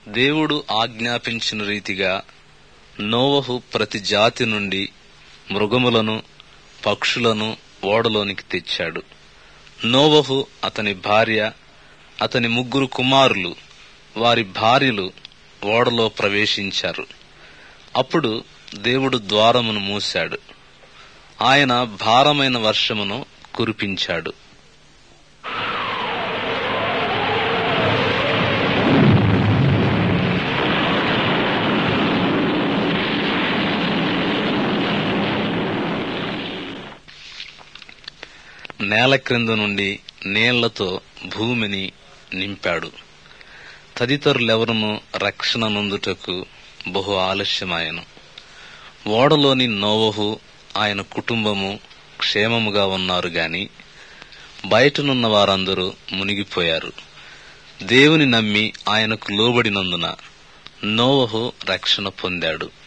దేవుడు ఆజ్ఞాపించిన రీతిగా నోవహు ప్రతి జాతి నుండి మృగములను పక్షులను ఓడలోనికి తెచ్చాడు నోవహు అతని భార్య అతని ముగ్గురు కుమారులు వారి భార్యలు ఓడలో ప్రవేశించారు అప్పుడు దేవుడు ద్వారమును మూశాడు ఆయన భారమైన వర్షమును కురిపించాడు నేల క్రింద నుండి నీళ్లతో భూమిని నింపాడు తదితరులెవరును రక్షణ నొందుటకు బహు ఆలస్యమాయను ఓడలోని నోవహు ఆయన కుటుంబము క్షేమముగా ఉన్నారు గాని బయటనున్న వారందరూ మునిగిపోయారు దేవుని నమ్మి ఆయనకు లోబడినందున నోవహు రక్షణ పొందాడు